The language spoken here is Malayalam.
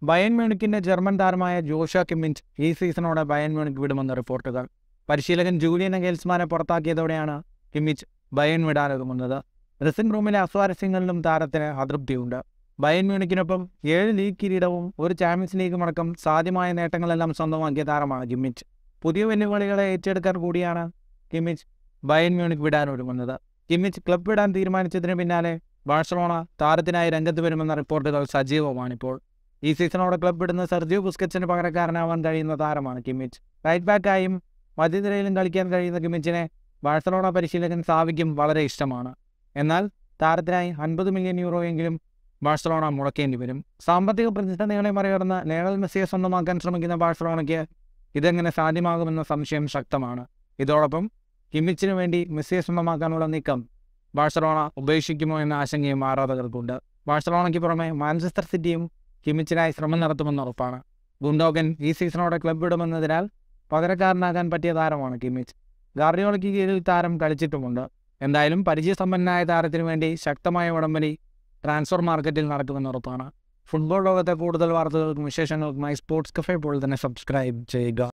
ബയൻ മ്യൂണിക്കിന്റെ ജർമ്മൻ താരമായ ജോഷ കിമ്മിൻസ് ഈ സീസണോടെ ബയൻ മ്യൂണിക് വിടുമെന്ന് റിപ്പോർട്ടുകൾ പരിശീലകൻ ജൂലിയൻ ഗെൽസ്മാനെ പുറത്താക്കിയതോടെയാണ് കിമ്മിച്ച് ബയൻ വിടാനൊരുങ്ങുന്നത് ഡ്രസ്സിംഗ് റൂമിലെ അസ്വാരസ്യങ്ങളിലും താരത്തിന് അതൃപ്തിയുണ്ട് ബയൻ മ്യൂണിക്കിനൊപ്പം ഏഴ് ലീഗ് കിരീടവും ഒരു ചാമ്പ്യൻസ് ലീഗും അടക്കം സാധ്യമായ നേട്ടങ്ങളെല്ലാം സ്വന്തമാക്കിയ താരമാണ് കിമ്മിച്ച് പുതിയ വെല്ലുവിളികളെ ഏറ്റെടുക്കാൻ കൂടിയാണ് കിമ്മിച്ച് ബയൻ മ്യൂണിക് വിടാനൊരുങ്ങുന്നത് കിമ്മിച്ച് ക്ലബ് വിടാൻ തീരുമാനിച്ചതിന് പിന്നാലെ ബാഴ്സലോണ താരത്തിനായി രംഗത്ത് വരുമെന്ന റിപ്പോർട്ടുകൾ സജീവമാണിപ്പോൾ ഈ സീസണോടെ ക്ലബ് വിടുന്ന സെർജിയോ ബുസ്കറ്റ്സിന് പകരക്കാരനാവാൻ കഴിയുന്ന താരമാണ് കിമ്മിച്ച് റൈറ്റ് ബാക്കായും മധ്യനിരയിലും കളിക്കാൻ കഴിയുന്ന കിമ്മിച്ചിനെ ബാഴ്സലോണ പരിശീലകൻ സാവിക്കും വളരെ ഇഷ്ടമാണ് എന്നാൽ താരത്തിനായി അൻപത് മില്യൺ യൂറോയെങ്കിലും ബാഴ്സലോണ മുടക്കേണ്ടി വരും സാമ്പത്തിക പ്രതിസന്ധികളെ മറികടന്ന് ലയണൽ മെസ്സിയെ സ്വന്തമാക്കാൻ ശ്രമിക്കുന്ന ബാഴ്സലോണയ്ക്ക് ഇതെങ്ങനെ സാധ്യമാകുമെന്ന സംശയം ശക്തമാണ് ഇതോടൊപ്പം കിമ്മിച്ചിനു വേണ്ടി മെസ്സിയെ സ്വന്തമാക്കാനുള്ള നീക്കം ബാഴ്സലോണ ഉപേക്ഷിക്കുമോ എന്ന ആശങ്കയും ആരാധകർക്കുണ്ട് ബാഴ്സലോണയ്ക്ക് പുറമെ മാഞ്ചസ്റ്റർ സിറ്റിയും കിമ്മിച്ചിനായി ശ്രമം നടത്തുമെന്ന് ഉറപ്പാണ് ഗുണ്ടോഗൻ ഈ സീസണോടെ ക്ലബ് വിടുമെന്നതിനാൽ പകരക്കാരനാകാൻ പറ്റിയ താരമാണ് കിമ്മിച്ച് ഗാർഡിയോളയ്ക്ക് കീഴിൽ താരം കളിച്ചിട്ടുമുണ്ട് എന്തായാലും പരിചയസമ്പന്നനായ താരത്തിനു വേണ്ടി ശക്തമായ ഉടമ്പടി ട്രാൻസ്ഫർ മാർക്കറ്റിൽ നടക്കുമെന്ന് ഉറപ്പാണ് ഫുട്ബോൾ ലോകത്തെ കൂടുതൽ വാർത്തകൾക്കും വിശേഷങ്ങൾക്കുമായി സ്പോർട്സ് കഫേ പോലെ തന്നെ സബ്സ്ക്രൈബ് ചെയ്യുക